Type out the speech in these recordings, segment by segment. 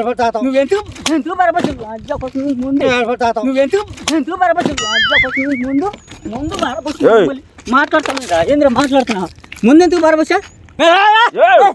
నువ్వెందుకు ఎందుకు బరబచ్చు ముందు నువ్వెందుకు ఎందుకు బరబచ్చు ముందు ముందు బరబచ్చు ఏయ్. మాట్లాడుతున్నా రాజేంద్ర మాట్లాడుతున్నా ముందెందుకు బరబచ్చా ఏయ్!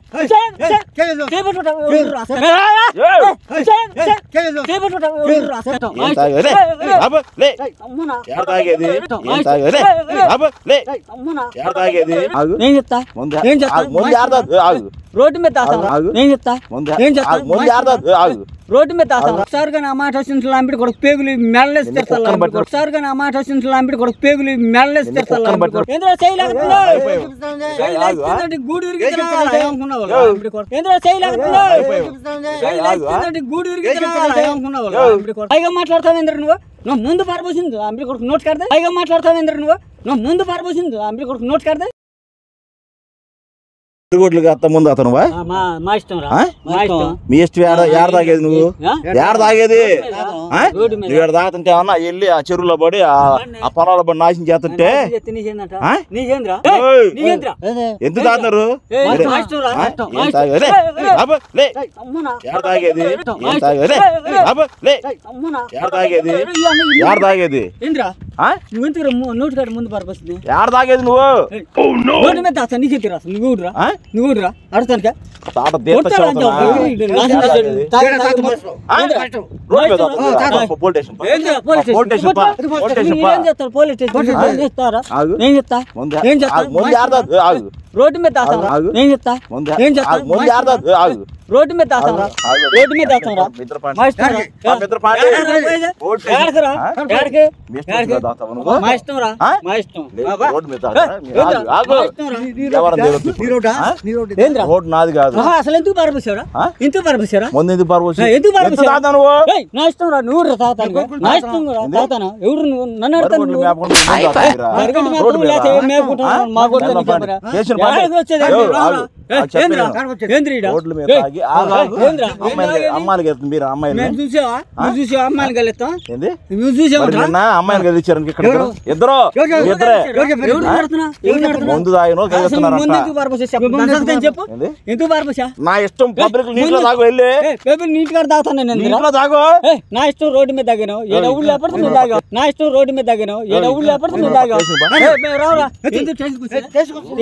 ఏం తాగేది? అబ్బో, లే. ఏడ తాగేది? ఏం తాగేది? అబ్బో, లే. ఏడ తాగేది? ఆగు. ఏం చెప్తా ముందు ఏం చెప్తా? ఆగు, ముందు ఏడ తాగు. ఆగు. రోడ్డు మీద దాస్తావా ఆగు. ఏం చెప్తా ముందు ఏం చెప్తా ఆగు, ముందు ఏడ తాగు. ఆగు. రోడ్డు మీద దాస్తావా ఒకసారిగా నా మాట వచ్చిన లాంపిడి కొడుకు పేగులు మెడలేసి నిన్ను కుక్కను తెస్తాను పట్టుకో. ఒకసారిగా నా మాట వచ్చిన లాంపిడి కొడుకు పేగులు మెడలేసి నిన్ను తెస్తాను కుక్కను పట్టుకో. ఏంద్రా చేయలేకపోతున్నా అయిపోయావు. ఆగు, ఆ? గూడు ఇరిగితే ఏమనుకున్నావు ఏయ్. ఏంద్రా చేయలేకపోతున్నా అయిపోయావు. ఆగు, ఆ? గూడు ఇరిగితే ఏమనుకున్నావు ఏయ్. పైగా మాట్లాడతావు ఏంద్ర నువ్వు నువ్వు ముందు పారబోసింది అంబి కొడుకు నోట్ కడదా పైగా మాట్లాడతావు ఏంద్ర నువ్వు నువ్వు ముందు పారబోసింది అంబి కొడుకు నోట్ కడదా తిరుగుట్లుగా అత్త ముందు అతను వా? మా మా ఇష్టం రా ఆ? మా ఇష్టం మీ ఇష్టం ఏడ ఏడ తాగేది నువ్వు ఆ? ఏడ తాగేది ఆ? రోడ్డు మీద. నువ్వు ఏడ తాగుతుంటే ఏమన్నా వెళ్ళి ఆ చెరువులో పడి ఆ ఆ పొలాల పడి నాశనం చేస్తుంటే నీకేందంట ఆ? నీకేంద్రా ఏయ్. నీకేంద్రా ఎందుకు తాగుతున్నారు ఏయ్, మరి- మా ఇష్టం రా, ఆ? మా ఇష్టం, మా ఏం ఇష్టం. తాగేది? ఏయ్, ఏయ్. అబ్బో, లే. అమ్మునా ఏడ తాగేది మా ఏం ఇష్టం. తాగేది ఏయ్, ఏయ్. అబ్బో, లే. అమ్మునా ఏడ తాగేది ఏయ్, ఇయ్యన్న, ఇయ్య. ఏడ తాగేది ఏంద్రా ఆ? నువ్వెందుకు నోటి కాడ ముందు పరపస్తుంది ఏడ తాగేది నువ్వు నోటి మీద దాస్తా నీకే తీరా నువ్వు ఊడురా ఆ? నువ్వు ఊడురా అడుగుతానుక తాత దీర్త చదువుతున్నా. ఏడ తాగేది? ఆ? రోడ్డు మీద తాగుతున్నా. పోలీస్ స్టేషన్ పా. పోలీస్ స్టేషన్ పా. పోలీస్ స్టేషన్ పా. ఏం చేస్తారు పోలీస్ స్టేషన్ ఏం చేస్తారా ఆగు. ఏం చెప్తా ముందు ఏం చెప్తా ఆగు, ముందు ఏడ తాగు. ఆగు. రోడ్డు మీద దాస్తారా ఆగు. ఏం చెప్తా ముందు ఏం చెప్తా ఆగు, ముందు ఏడ తాగు. ఆగు. రోడ్డు మీద దాస్తారా ఆగు. రోడ్డు మీద దాస్తారా మిత్ర పాండి. మా ఇష్టం రా. మా మిత్ర పాండి. రోడ్డు మీద- ఏడకి రా ఆ? ఏడకి మీ ఇష్టం మీద తాగుతావా నువ్వు? మా ఇష్టం రా ఆ? మా ఇష్టం లేదు, రోడ్డు మీద తాగుతారా? ఏంద్రా? ఆగు, ఆగు. మా ఇష్టం రా. ఎవరిని తిరగొద్దు ఇప్పుడు. ఆ? ఏంద్రా రోడ్డు నాది కాదు ఆహా, అసలు ఎందుకు పారబోసారా ఆ? ఎందుకు పారబోసారా ముందు ఎందుకు పర్వచ్చు ఆ, ఎందుకు పారబోసారా? తాగుతావు నువ్వు ఏయ్, నా ఇష్టం రా నువ్వు రా తాతాను నా ఇష్టం రా తాతాను ఎవరు నువ్వు నన్ను అడతాను రోడ్డు నువ్వు మేపకుండా ముందు తాగుతావురా. అరగంట మేపు రోడ్డు మీద లేకపోతే ఏం మేపుకుంటావు? ఆ? మా కొడుకు ఏమన్నా నీకు పని? చెప్పరా? చేసిన పని. ఏడాదికి వచ్చేది ఏయ్, ఏంది? ఆగు. ఏయ్, ఆ, చెప్పేది ఏందిరా? విను. ఏందిరా ఈడ? రోడ్ల మీద ఏయ్, తాగి ఆగు, ఆగు. ఏందిరా? అమ్మాయిలు ఏందిరా? అమ్మాయిలు కదా మీరు అమ్మాయిలు మేము చూసావా నువ్వు చూసావా అమ్మాయిని గెలుస్తాం ఏంది నువ్వు చూసావా మరి నిన్న అమ్మాయిలు కదా ఇచ్చారు ఇక్కడ ఇద్దరు ఇద్దరు ఇద్దరే ఎవరు నడుతున్నా ఎవరు నడుతున్నా ముందు తాగినో అసలు కలుస్తున్నారంట ముందు ఎందుకు పారబోసా చెప్పు నా సంగతి ఏం చెప్పు ఏంది? ఎందుకు పారబోసా నా ఇష్టం పబ్లిక్ నీటిలో తాగు వెళ్ళి పేపర్ నీట్ గా తాగుతాను నేను ఎందుకురా? నీటిలో తాగు ఏయ్, నా ఇష్టం రోడ్డు మీద తాగాను ఏ ఊళ్ళు లేకపోతే నువ్వు తాగావు నా ఇష్టం రోడ్డు మీద తాగాను ఏ ఊళ్ళు లేకపోతే నువ్వు తాగావు స్టేషన్ బా. ఏయ్, మేము రావురా ఎందుకు స్టేషన్కి వచ్చా?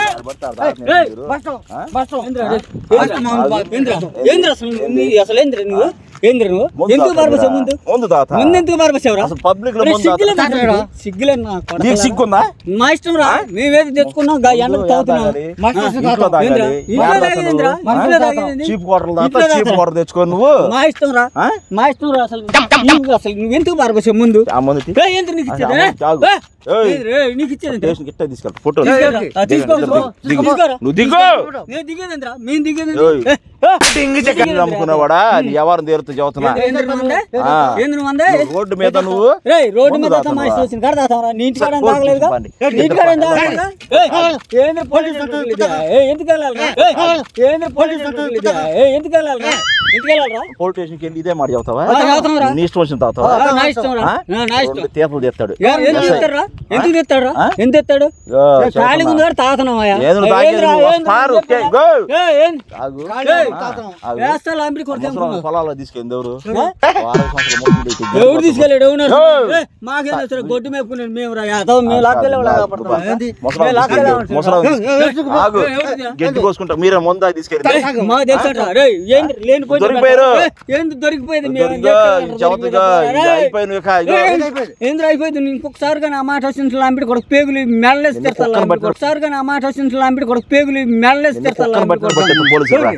ఏయ్, బస్సు, ఏంద్రా, రేయ్, ఏంద్రా, ఏంద్రా, ఏంద్రా అసలు నీ- అసలు ఏంద్రా నువ్వు ఏంద్రా నువ్వు ఎందుకు పారబోసావు ముందు ముందు తాత ముందు ఎందుకు పారబోసావురా అసలు పబ్లిక్ లో అరే, ముందు సిగ్గులేదు తాత. నాకు. సిగ్గులేదు నా కొడకలారా. నీకు సిగ్గుందా మా ఇష్టం రా మేమేది తెచ్చుకున్నాం గా ఎండకు తాగుతున్నాం తాగాలి. మా ఇంట్లో ఇష్టం తాగాలి. ఏంద్రా? ఇంట్లో ఏడ తాగేదేంద్రా? తాగుతావు? ఇంట్లో తాగేదేంది? చీప్ క్వార్టర్ దాకా ఇంట్లో చీప్ తాగుతారా? క్వార్టర్ తెచ్చుకో నువ్వు మా ఇష్టం రా ఆ? మా ఇష్టం రా అసలు నువ్వు అసలు నువ్వు ఎందుకు పారబోసావు ముందు ఆ ముందు తీ. ఏయ్, ఏంటి నీకు ఇచ్చేది ఆ, తాగు. ఏయ్, ఏయ్. ఏంటి రే, నీకు ఇచ్చేది ఏంటి? స్టేషన్ గిట్ట తీసుకెళ్ళి ఫోటో తీసుకెళ్ళరా? ఆ, తీసుకో, దిగు, దిగు. తీసుకోరా. నువ్వు దిగు నేను దిగేదేంద్రా మేము దిగేది ఏయ్. నమ్ముకున్నావాడా నీ ఎవరిని తీరుతూ చదువుతున్నా ఆ. ఏంద్ర మందే రోడ్డు మీద నువ్వు రే రోడ్డు ముందు మీద తాగుతావా? మా ఇష్టం వచ్చిన కాడ తాగుతావరా నీ ఇంటి కాడ ఏం పోలీస్ తాగలేదుగా పండి. నీ ఇంటి కాడ ఏం తాగలేదుగా ఏయ్, ఏంద్ర పోలీస్ స్టేషన్ ఇదా? ఏయ్, ఎందుకు వెళ్ళాలిరా ఏయ్, ఏంద్ర పోలీస్ స్టేషన్ ఇదా? ఏయ్, ఎందుకు వెళ్ళాలిరా ఎందుకు వెళ్ళాలిరా పోలీస్ స్టేషన్కి వెళ్ళి ఇదే మాట చదువుతావా ఆ, చదువుతాంరా. నీ ఇష్టం వచ్చిన తాగుతావా ఆ, నా ఇష్టం రా ఆ? నా నా ఇష్టం రెండు తీతలు తెస్తాడు ఎవరు ఎందుకు తెస్తాడురా ఎందుకు తెస్తాడు ఆ? ఎందుకు తెస్తాడు ఇగో, ఖాళీ చదువుతున్నా. ఉంది కాడ తాగుతున్నావయ్యా ఏదో నువ్వు తాగేది ఏంద్రా, నువ్వు ఏంద్రా, వస్తారు, చెప్పరా? Okay, go. ఏయ్, ఏం- ఆగు. ఏయ్, ఆ, ఆగు. వేస్తా లాంబడి కొడితే ముసలి పొలాల్లో తీసుకెళ్ళి ఎవరు ఆ? వారం సంవత్సరాల ముందు ఇటు ఇద్దరు ఎవరు తీసుకెళ్ళాడు ఎవరు ఏయ్. ఏయ్, మాకేం తెలుసు గొడ్డు మేపుకున్నాడు మేము రా యాదవ్ మేము లాక్కెళ్ళే వాళ్ళ కాపాడుతాం ముసలాం మేము లాక్కెళ్ళే తీసుకెళ్ళి- ముసలాం తీసుకెళ్ళి- ఆగు గడ్డి కోసుకుంటా మీరే ముందా తీసుకెళ్ళి మాకు తెలుసా రే ఏంది లేని పోయి దొరికిపోయారు. ఏంది దొరికిపోయింది మేము దొరికిగా, ఇది చదువుతుగా, ఇది అయిపోయింది ఇక, ఇగో. ఏంద్ర అయిపోయింది ఇంకొకసారిగా నా మాట వచ్చిన లాంపిడి కొడుకు పేగులు మెడలేసి నిన్ను తెస్తాను కుక్కను పట్టుకో. ఒకసారిగా నా మాట వచ్చిన లాంపిడి కొడుకు పేగులు మెడలేసి నిన్ను తెస్తాను కుక్కను పట్టుకొని పట్టేస్తాం పోలీసులు రా.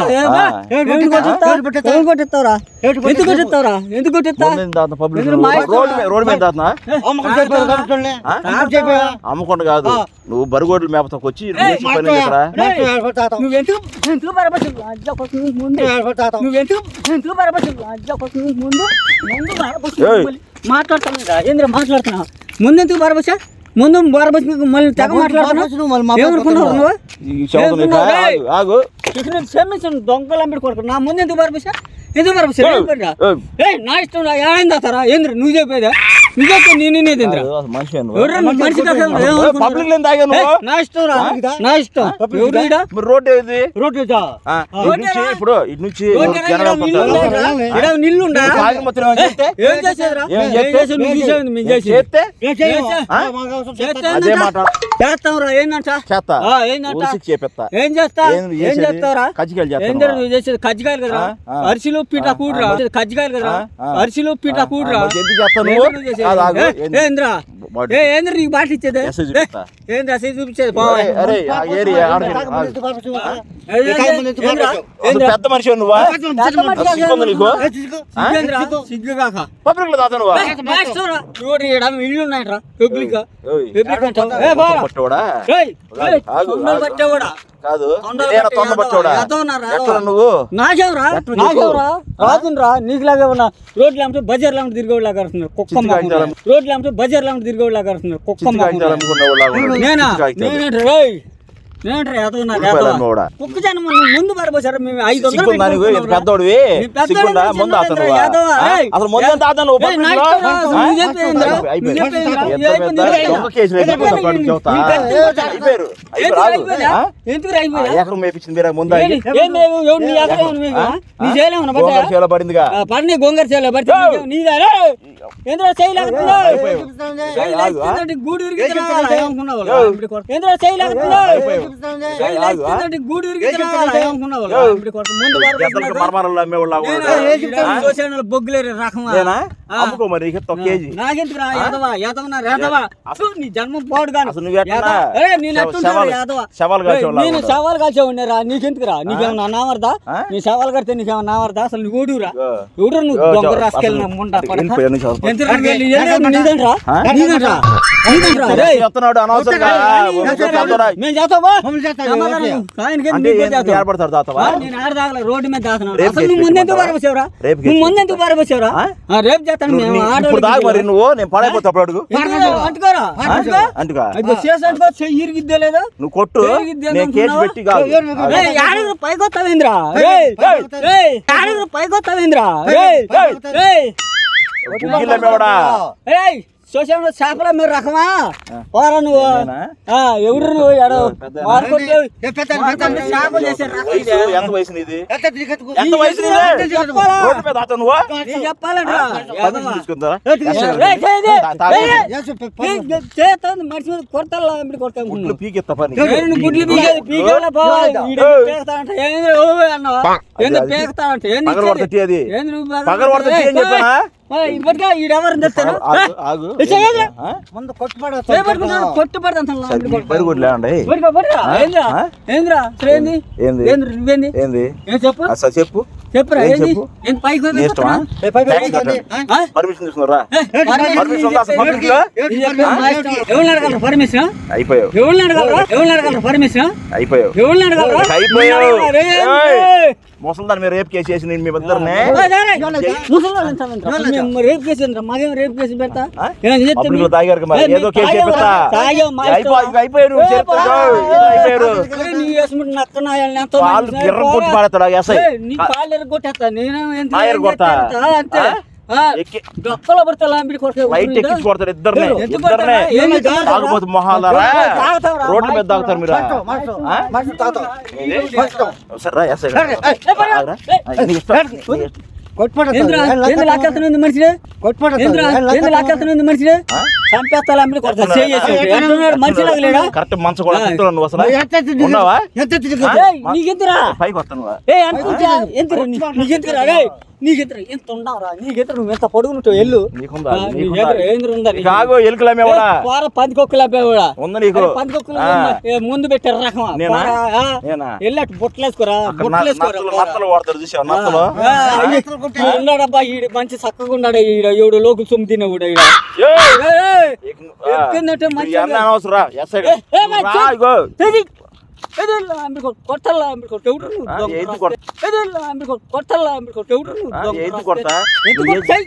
ఎందుకు కొట్టిస్తావురా ఎందుకు కొట్టిస్తావురా ఎందుకు కొట్టిస్తా ముందు ఏంది తాత పబ్లిక్ ఎదురు మా ఇష్టం. రోడ్డు మీద రోడ్డు మీద తాతనా ఆ? అమ్మకుండా కాదు నువ్వు బరిగోడ్లు మేపతోకి వచ్చి చేసే పని ఏంది ఇక్కడ నువ్వెందుకు ఎందుకు బరబచ్చు ముందు నువ్వెందుకు ఎందుకు బరబచ్చు ముందు ముందు బరబచ్చు ఏయ్. మాట్లాడుతున్నా రాజేంద్ర మాట్లాడుతున్నా ముందు ఎందుకు బరబచ్చా ముందు బరబచ్చు మళ్ళీ తెగ మాట్లాడుతున్నావు ఏమనుకున్నావు నువ్వు ఈ చదువుతున్నా ఇక, ఏయ్. ఆగు, ఆగు ఇక్కడ క్షమించండి దొంగలు అమ్మిడి కొడుకు నా ముందు ఎందుకు బరబచ్చా ఎందుకు బరబచ్చా ఏయ్. ఏయ్. ఏయ్ నా ఇష్టం నా ఏమైంది తారా ఏంద్ర నువ్వు చెప్పేదా నిజంగా నేను నేనేంద్ర కాదు, అసలు మనిషి నువ్వు. ఎవరు నువ్వు మనిషి కాక ఏమనుకున్నావు? పబ్లిక్ లో తాగా ఏ, నువ్వు నా ఇష్టం రా నా ఇష్టం ఎవరు ఈడ? మరి రోడ్ ఏది రోడ్డు ఇదా? ఆ, ఇటు నుంచి ఇప్పుడు ఇటు నుంచి రోడ్డు రా, జనాలు ఈడ నిల్లు పోతారు. ఉందా? ఈడ నిల్లు ఉందా? నువ్వు తాగి మొత్తం ఏమైనా చేస్తే? ఏం చేసేదిరా? ఏం ఏం చేస్తే? చేసేది? నువ్వు చూసేది మేము చేసేది. చేస్తే ఏం చేయం? ఆ? చేస్తే అదే ఏందంట? మాట చేస్తాంరా ఏందంట చేస్తా ఆ, ఏందంట? ఊసికి చేపిస్తా ఏం చేస్తా ఏం నువ్వు ఏం చేసేది? చేస్తావురా కజ్జికాయలు చేస్తావా? ఏం జరుగుతుంది? నువ్వు చేసేది కజ్జికాయలు కదరా ఆ, ఆ. అరిసిలో పీట కూడరా కజ్జికాయలు కదరా ఆ, ఆ. అరిసిలో పీట కూడరా మరి ఎందుకు చేస్తావు నువ్వు? ఏంద్రా నువ్వు చేసేది? కాదు, ఆగు. ఏ, ఏంది? ఏంద్రా వాడు- ఏ ఏంద్ర నీకు బాట ఇచ్చేది ఎస్ఐ చూపిస్తా. ఏంద్ర అసలు చూపించేది అరే, అరే, ఆ ఏరియా ఆడకి- ఆగు. అసలు పెద్ద మనిషి నువ్వా సిగ్గుందా నీకు ఆ? సిగ్గు కాక పబ్లిక్ లో తాత నువ్వా మాస్టర్ రోడ్డు ఈడ ఇల్లు ఉన్నాయట్రా పబ్లిక్ ఓయ్. పబ్లిక్ అంటావు ఏ బాగా పట్టోడా ఏయ్, ఏయ్, ఆగు, తొందర ఆగు. పట్టేవాడా కాదు తొందర నేనేనా పట్టే తొంద యాదవ, పట్టోడా యాదవనా, ఎక్కడ రాదవా? నువ్వు నాకేవరా ఎట్లా నాకేవరా రాదునరా నీకులాగా ఉన్న రోడ్లు అమ్మితే బజార్లు అమ్మితే తిరిగేవాళ్ళగా కడుతున్నారు కుక్క చిత్తు మొహం. కాయించాలి. రోడ్లు అమ్మితే బజార్లు అమ్మితే తిరిగేవాళ్ళగా కడుతున్నారు కుక్క మొహం. చిత్తకాయించాలనుకునే వాళ్ళు నేనా నేనేంట్రా రేయ్ నేనేంట్రా యాదవనా రూపాయలు యాదవ అమ్మవాడా? కుక్క జనం నువ్వు ముందు పడిపోసారు మేము ఐదు వందలు సిగ్గుందా నీకు ఇంత పెట్టుకుంటున్నావురా. పెద్దోడివి నీ పెద్దోడు సిగ్గుందా చిన్నోడు ముందు అతను ఏంద్రా, యాదవ? ఏయ్, అసలు ముందు ఎంత అతను నువ్వు ఏయ్, నా పబ్లిక్ లో? ఇష్టం రా, అసలు ఆ? నువ్వు చెప్పేంద్రా? అయిపోయి- అయిపోయి. నువ్వు చెప్పేంద్రా? ఎంత ఏ పెద్ద పని దొంగ కేసులు ఎంత అయిపోయి పని పట్టుకు చెబుతా. నీ పెద్ద దొంగ. అయిపోయారు. అయిపోయారు, ఎందుకు ఆగు. అయిపోయా? ఆ? ఎందుకు ఆ, అయిపోయా? ఎకరం మేపించింది మీరా ముందు ఏంది? ఏంది? ఎవడు నీ ఎకరం ఏమన్నా మీకు? నీ చేయలేమన్నా బట్ట? గోంగూర చేలో పడిందిగా ఆ, పడిని గోంగూర చేయాలి పడితే నీకే- నీదా రే? ఏంద్రా చేయలేకపోతున్నా? అయిపోయావు. చేయలేకపోతుందంటే గూడు ఇరిగిద్దిరా, ఏమనుకున్నావు? యో. ఏంద్రా చేయలేకపోతున్నా? అయిపోయావు. చేయలేకపోతుందంటే గూడు ఇరిగిద్దిరా, ఏమనుకున్నావు? యో. ఇప్పుడు కొడుకు ముందు వాడు గద్దలకి కొడుకున్నాడు. మరమరాలు అమ్మేవాళ్ళు నేను లాగా ఏ చెప్తాను? సోషల్ బొగ్గులేరు రకమా? నేనా ఆ. అమ్ముకో మరి ఇక ఒక కేజీ నాకెందుకురా యాదవ యాదవనా యాదవ అసలు నీ జన్మ పోడు కానీ అసలు నువ్వు ఎట్లా? యాదవ. ఏయ్, నేను శవ- ఎట్టుంటాను శవాలు- యాదవ శవాలు ఏయ్, కాల్చేవాళ్ళ నేను ఉన్నావు. సవాల్ కాల్చేవాడిరా నీకెందుకురా నీకేమన్నా నావర్దా ఆ? నీ సవాల్ కడితే నీకేమన్నా నావర్దా అసలు నువ్వు ఊడురా యో. ఊడు నువ్వు యో, దొంగ చో- రాసుకెళ్ళిన అసలు ముండ ఇంటి పడక పేరు నుంచి అవసరం. ఎంత నీదంట్రా ఆ? నీదంట్రా నీదంట్రా రేయ్. చెప్తున్నాడు అనవసరంగా ఊరికే పెద్దోడా. మేము చేస్తావా సమాధానం. ఆయనకి అంటే ఎందుకు ఏం చేస్తావు? ఏర్పడతాడు తాతవా ఆ, నేను ఆడ దాగల రోడ్డు మీద దాస్తున్నాను రేపు అసలు నువ్వు కేసు ముందెందుకు పెట్టుకుంటావా? పారబోసావురా రేపు కేసు నువ్వు ముందెందుకు పారబోసావురా ఆ? ఆ, రేపు చేస్తాను నువ్వు మేము నీ- ఆడోళ్ళకి ఇప్పుడు దాకా మరి తెలియదు. నువ్వు నేను పడైపోతా అప్పుడు అడుగు ఎందుకు? అంటుకోరా అంటుకో అంటుగా అది చేసాడుకో చెయ్యి ఇరిగిద్దే లేదా నువ్వు కొట్టు ఇరిగిద్దే నేను కేసు అనుకున్నావా? పెట్టి కాదు ఏయ్, యాడగురు పైకొత్తావేంద్రా రేయ్ రేయ్ యాడగురు పైకొత్తావేంద్రా రేయ్ రేయ్ గుగ్గిళ్ళ మేవడా రేయ్ సోషల్ చేపల మీరు రకమా పోరా నువ్వు నేనా? ఆ, ఎవడు నువ్వు ఎడో పెద్ద మార్కొట్టు చేపలు చేసే రకం వయసు ఇదే. ఎంత వయసు నీది ఎంత ఈ వయసు ఎందుకు నీది చెప్పాలా? రోడ్డు మీద అతను నువ్వు నీకు చెప్పాలంట్రా పర్మిషన్ తీసుకుందా రేయ్, చేయదే. తా- తా- ఏయ్, ఏయ్, చేస్తాను మనిషి మీద కొడతాలా ఇప్పుడు కొడతాను గుడ్లు పీకెత్తా పని నేను గుడ్లు పీకేది పీకేలా పోవాలి ఈడు ఏయ్. పీకుతాడంట ఏంది ఓ అన్నావా ఏంది అది- పీకుతాడంట ఏంది పగలు ఇచ్చేది? కొడతా అది ఏంది నువ్వు పగలు కొడతా టీ అని చెప్పానా? ఇప్పటికా ఈడెవరు తెస్తాను ఆగు, ఆగు చేయదురా. ఆ? చేపట్టుకున్నాడు కొట్టు పడతాను సరే, నీ పరుగు వదిలే అండి ఏంద్రా ఆ? ఏంద్రా అసలు ఏంది ఏంది ఏంది నువ్వేంది ఏంది ఏం చెప్పు అసలు చెప్పు చెప్పురా ఏం ఏంది చెప్పు? ఏంది పైకి పోయి నీ ఇష్టమా పెట్టుకున్నా? ట్యాక్సీ కట్టాలి. ఆ? పర్మిషన్ తీసుకున్నారా ఏ, పర్మిషన్ ఉందా అసలు పబ్లిక్ లో ఇది చెప్పు, నా ఇష్టం. ఎవరిని అడగలరా పర్మిషన్ అయిపోయావు ఎవరిని అడగలరా ఎవరిని అడగలరా పర్మిషన్ అయిపోయావు ఎవరిని అడగలరా అయిపోయావు రే, ఏయ్! ఏయ్. ముసలిదాన్ని మీరు రేపు కేసు చేసి నేను మీ ఇద్దరిని రేపు కేసు ఏంట్రా? మాకేం రేపు కేసు పెడతా ఆ? ఏం చెప్తే పబ్లిక్ లో మీ- తాగారు కదా మరి, ఏ, ఏదో మీ కేసు తాగావు చేపిస్తా. రా. తాగావు, మా ఇష్టం. అయిపో- ఇక అయిపోయారు, ఏ, చెప్తా. పోరా. ఏదో అయిపోయారు. ఏ, నీ వేసుకుంటే నక్క నాయాలని ఎంతో వాళ్ళు మంది ఎర్ర కొట్టి పోరా. పాడతాడు ఆ ఎస్ఐ. ఏ, నీ కాళ్ళు ఎరగొట్టేస్తా నేనేం ఎంత ఆ, ఏం ఎరగొడతా. చేస్తా? అంతే ఆ? ఆ, ఎక్కి డొక్కలో పడితే లాంబిడి కొట్టే లైట్ ఎక్కించి కొడతారు ఇద్దరిని ఎందుకు ఇద్దరిని కొడతారా? ఏంది తాగుతారా? తాగుబోతు మొహాలారా తాగుతావురా? రోడ్ల మీద తాగుతారు మీరు ఆ? సరే రా, ఎస్ఐ గారు. ఆగురా. ఆ, నీ ఇష్టం. నీ ఇష్టం. ఏంద్రా? ఏంది లాక్కెళ్తున్నది మనిషిని? ఏంద్రా? ఏంది లాక్కెళ్తున్నది మనిషిని? ఆ? చంపేస్తా లాంబిడి కొడతా. చేయేసి. ఎట్టున్నాడు? మనిషిలాగా లేడా? కరెక్ట్ మంచం కూడా ఆ. తింటున్నావు నువ్వు అసలు ఉన్నావా ఏయ్, నీకెందురా? పైకి వస్తాను ఏయ్, అనుకుంటా. ఎందుకురా? నీ- నీకెందుకురా? ఏయ్, నీకెందుకురా? ఎంత ఉన్నావురా? నీకెందుకు నువ్వు ఎంత పొడుగు నువ్వు ఎల్లు నీకుందా ఆ, నీకుందా? నీకెందుకు? ఏంద్రా ఉందా నీకు? కాగు ఎలుకలు అమ్మేవాడా ఏ, పోరా పందికొక్కులు అబ్బాయివాడా? ఉందా నీకు అరే, పందికొక్కులు ఆ. ఉన్నా. ఏ, ముందు పెట్టారు రకమా నేనా? పోరా, ఆ. నేనా? ఎల్లట్టు బొట్లేసుకోరా అక్కడ న- బొట్లేసుకోరా నత్తలు పోరా. నత్తలు వాడతారు చూసావు నత్తలు ఆ, అయ్యి, ఈడు ఉన్నాడబ్బా ఈడు మంచి చక్కగా ఉన్నాడు ఈడ ఏడు లోకులు సొమ్ము తినేవాడు ఈడ ఏయ్! ఏయ్, ఏయ్, ఆ, ఎక్కిందంటే ఇప్పుడు మంచిగా- ఇవన్నీ అనవసరం రా ఎస్ఐ ఏ, ఏ, మా రా, చె- ఇగో ఏది? ఏది ఇలా ఆంబి కొట్టు, కొడతల్లా ఆంబి కొట్టు, ఎవడు నువ్వు ఆ, దొంగ ఏంది రాస్తా? కొడత? ఏది ఇలా ఆంబి కొట్టు, కొడతల్లా ఆంబి కొట్టు, ఎవడు నువ్వు ఆ, దొంగ ఏంది రాస్తా? కొడతా? ఎందుకు నువ్వు కొడతాయి?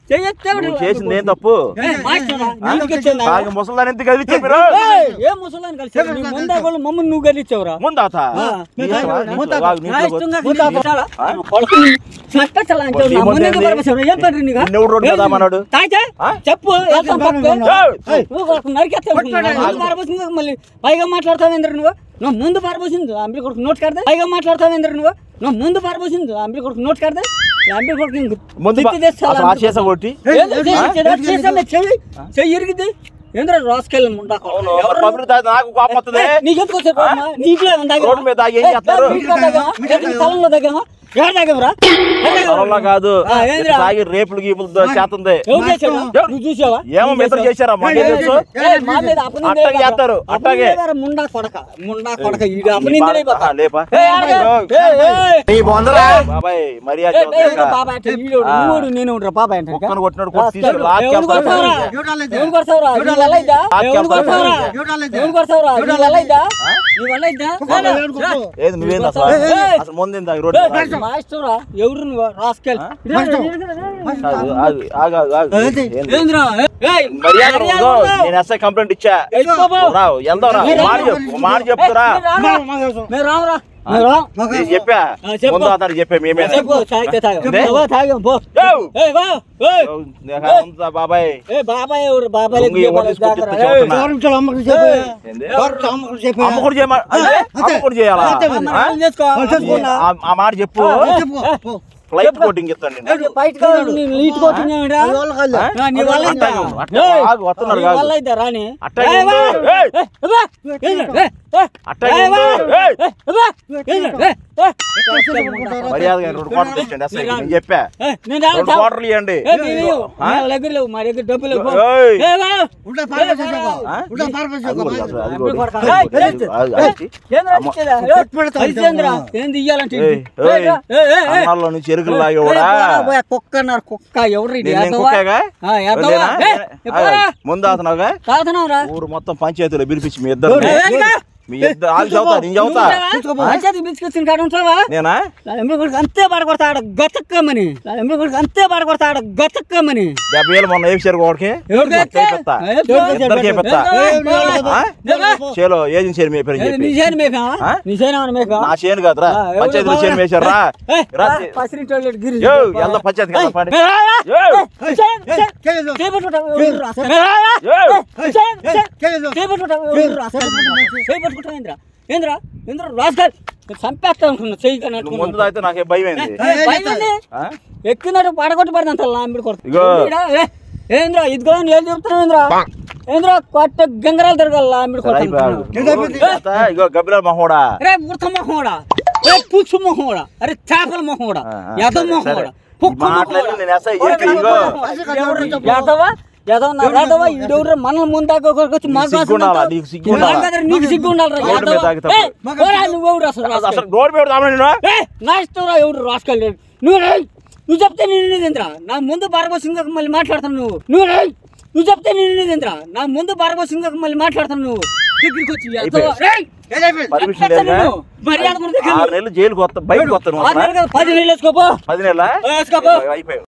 చెయ్యొచ్చు నువ్వు చేసింది ఏం తప్పు మాస్టరా నీకు ఇచ్చిందా? తాగి ముసలాన్ని ఎందుకు కదిలించావు మీరు ఏయ్, ఏ ముసలాన్ని కలిసి నీ ముందా వాళ్ళు మమ్మల్ని నువ్వు గెలిచావురా ముందాత ఆ. నీ ఇష్టమా? నీకు బాగా నీకు నా బాగా- ఇష్టంగా గెలిచాలా? కొడుకుని చంపేస్తాలా అంటే నీ నా ముందు ముందు ఏంది? పరమేశ్వరుడు, ఏం పని నీకు? నిన్ను ఎవడు రోడ్డు మీద ఆమన్నాడు? తాగితే? ఆ? చెప్పు వెళ్తాం పక్కకు. ఏయ్! నువ్వు కొడుకు నరికేస్తావు అనుకున్నావా? ముందు పారబోసింది మళ్ళీ పైగా మాట్లాడతావు ఏంద్ర నువ్వు నువ్వు ముందు పారబోసింది అంబి కొడుకు నోట్ కడదా పైగా మాట్లాడతావు ఏంద్ర నువ్వు నువ్వు ముందు పారబోసింది అంబి కొడుకు నోట్ కడదా అంబి కొడుకు ఇంక ముందు తిత్తి తెస్తావా అసలు ఆ అంబి చేసా కొట్టి ఏంది? చెయ్యి, చెయ్యి, చేసామే, చెయ్యి. చెయ్యి ఇరిగిద్ది. ఏంద్రా రాసుకెళ్ళి ముండా అవును మరి పబ్లిక్ తాగితే నాకు కోపం వస్తుంది నీకెందుకు వచ్చే కోపమా? నీకులే ఉందా? రోడ్డు మీద తాగి ఏం ఏ, చేస్తారు? ఏ, నీకులో తాగామా? ఎక్కడికి స్థలంలో తాగామా? ఎక్కడ తాగామరా? ఎక్కడ తాగామరా? పొలంలో కాదు ఆ, ఏందిరా? తాగి రేపులు గీపులు చేస్తుంది ఎవరు చేశాడు? నువ్వు చూసావా? ఏమో మీ ఇద్దరు చేశారా మా ఏ, తెలుసు ఏ, మా మీద అపనిందలే అట్టాగే కదా. చేస్తారు, అట్టాగే. అపనిందలే ముండా కొడక ముండా కొడక ఈడు అపనిందలే ఆ, పోతా. లేపా ఏ, ఆడగా. ఏ, ఏ. బాబాయ్ మర్యాద ఏ, ఏ, చెబుతా ఎవరు బాబాయ్ అంటే వీడోడు, ఆ. నువ్వోడు, నేనోడురా బాబాయ్ అంటే ఇంకా? కుక్కను కొట్టినాడు కొట్టి తీసుకుని ఎవరు లాక్కెళ్తాడు. కొడతావురా? ఎవరు కొడతావురా? నీ వల్ల ఇద్దా? ఎవరు కొడతావురా? ఎవరు కొడతావురా? నీ వల్ల ఇద్దా? నీ వల్ల ఇద్దా? రా, రా. ఏది నువ్వేంది అసలు ఏయ్. అసలు ముందు తాగి రోడ్డు మీద తాగి. మాస్టరా ఎవరు నువ్వు రాస్కెల్ ఆగు, ఆగు, ఆగు, ఆగు, ఆగు. ఏంది? ఏంద్రా ఏయ్, మర్యాద మర్యాద ఉందో? ఉందో? నేను ఎస్ఐ కంప్లైంట్ ఇచ్చా ఏయ్, బాబు. రావు వెళ్దాం రా మీరు మాట రారా? చెప్పు మాట చెప్తారా ఏయ్, మీరు రారా? మీరు రారా? మీరు రా. నేను చెప్పా ఆ, చెప్పు. ముందు అతను చెప్పా మేమే చెప్పు, తాగితే తాగు. ఏంది? బాబా, తాగాం, పో. ఏయ్. ఏయ్, బా, ఏయ్. ఉందా బాబాయ్ ఏయ్, బాబాయ్ ఎవరు? బాబాయ్ దొంగ లెక్క ఎవరు చెప్పాలి, తీసుకొచ్చి జాగ్రత్త. ఇట్లా ఏయ్, చెబుతున్నా? ఏంది? అమ్మ కూడా చేయమా అమ్మ కూడా చేయాలా ఆ, మరి ఆ? ఏం చేసుకో? అనుకున్నా. ఆ- ఆ మాట చెప్పు ఏ, ఫ్లైట్ కోటింగ్ ఇస్తాను నేను ఏ, బయట కాదు, నీ లీట్ కొట్టినావురా? ఆ? ఆ, నీ వల్ల ఇద్దా? అట్టాగే ఉంది, అట్టాగే ఏయ్, ఆగు, వస్తున్నారు నీ కాదు. వల్ల ఇద్దా, రాని? అట్టాగే ఏయ్, బా. ఉంది. ఏయ్. ఏయ్, బా. ఏంద్రా? ఏయ్, ఏయ్. అట్టాగే ఏయ్, బా. ఉంది. ఏయ్. ఏయ్, బా. ఏంద్రా? ఏయ్, ఏయ్. మర్యాదగా రెండు కోటలు తెచ్చండి అసలు నేను చెప్పా ఏయ్, నేను రాను, రెండు చావు. కోటలు ఇవ్వండి ఏయ్, నీ లేవు. ఆ? నా దగ్గర లేవు, మా దగ్గర డబ్బులు లేవు. ఏయ్. ఏయ్, బా. ఆ? అది కూడా అసలు, అది కూడా. ఏయ్, అది ఏయ్, కూడా. అది- ఏయ్, అది. ఏంద్రా అమ్మ. ఇచ్చేదా? ఏయ్, హరిశ్చంద్ర, ఏంది ఇయ్యాలంటే ఏయ్, ఏయ్, ఏయ్. రా. ఏయ్, ఏయ్, ఏయ్. అన్నాల్లో నుంచి ఎరుకులు ఏయ్, లాగేవాడా పోరా, పోయా, కుక్క అన్నారు కుక్క ఎవరు ఇది? నేను నేను ఎద్దవా? కుక్కగా ఆ, ఎద్దవా? నేనా? ఏయ్, నేనా? పోరా. ఆగు. ముందు అతనుగా తాగుతున్నావురా? ఊరు మొత్తం పంచాయతీలో పిలిపించి మీ ఇద్దరు ఏయ్, ఏంటిగా? మీ ఇద్దరు ఆగి చదువుతా నేను చదువుతా నువ్వు పంచాయతీ బిస్కెట్స్ కాడ ఉంటావా నేనా నా ఎమ్మెల్యే కొడుకు అంతే పడగొడతాడు గతక్కమని నా ఎమ్మెల్యే కొడుకు అంతే పడగొడతాడు గతక్కమని డెబ్బై వేలు మొన్న వేసారు ఒకటికి ఎవరికి మొత్తం వేపిస్తా. ఇద్దరికి వేపిస్తా. ఆ? చేలో ఏజెన్సీ మీ పేరు చెప్పి నిజాన్ని మేక ఆ? నిజాన్ని మేక నా చేను కాదురా ఆ, ఎవరు పంచాయతీలో బాగా- చేను వేశారు రా ఏయ్, రా. రా, పసిరి టోయిలెట్ గిరి. యో, ఎంత పంచాయతీ కదా ఏయ్, పని. ఏయ్, రా, రా. యో, ఏయ్, చేయి, చేయి. చేపట్టుకుంటావా? ఎవరు రా? ఏయ్, రా, రా. యో. ఏయ్, చేయి, చేయి. చేపట్టుకుంటావా? ఎవరు రా? చేపట్టుకుంటావా ఏంద్రా? ఏంద్రా? ఏంద్రా? రాస్కల్. నేను చంపేస్తా అనుకున్నా చెయ్యి కానీ నువ్వు ముందు తాగితే నాకే భయం ఏంది ఏయ్, భయం ఉంది. ఆ? ఎక్కినట్టు పడగొట్టి పడదంత లాంబిడి కొడుకు ఇగో. ఏందిరా? ఏ, ఏంద్రా ఇదిగో నేను ఏం చెప్తున్నా ఏంద్రా ఏంద్రా కొట్ట గంగరాలు తిరగాలి లాంబిడి సరే, అయిపోయాడు. కొడుకు తాత, ఇగో గబ్బిలాల మహోడా రే ఉడత మొహోడా రే పుచ్చు మొహోడా అరే చేపల మొహోడా ఆ, ఆ, యద సరే, మొహోడా సరే. కుక్క ఈ మాటలన్నీ మొహోడా. నేను ఎస్ఐ చెప్పి, ఇగో. యాదవా యాదవ నా యాదవ ఈడెవరు మనల్ని ముందాక వచ్చి నీకు మాకు సిగ్గు ఉండాలా? నీకు సిగ్గు ఉండాలా? నీకు సిగ్గు ఉండాలి రోడ్డు మీద తాగితే నువ్వెవరు అసలు అసలు రాస్కల్? రోడ్ మీద రామని నేను ఏ, నా ఇష్టం రా ఎవడు రాసుకెళ్ళాడు నువ్వు రేయ్ నువ్వు చెప్తే నేను వినేదేంద్రా నా ముందు భార్గవ మళ్ళీ మాట్లాడతాను నువ్వు నువ్వు రేయ్ నువ్వు చెప్తే నేను వినేదేంద్రా నా ముందు భార్గవ మళ్ళీ మాట్లాడతాను నువ్వు దగ్గరికి వచ్చి ఎద్దవా, రేయ్! పర్మిషన్ చంపేస్తాను లేదా నిన్ను. మర్యాద కూడా దగ్గర ఆరు నెలలు జైలుకి వస్తా బయటకు వస్తాను ఆరు నెలలు కాదు, పది నెలలు వేసుకోపో పది నెలల వేసుకోపో అయిపోయావు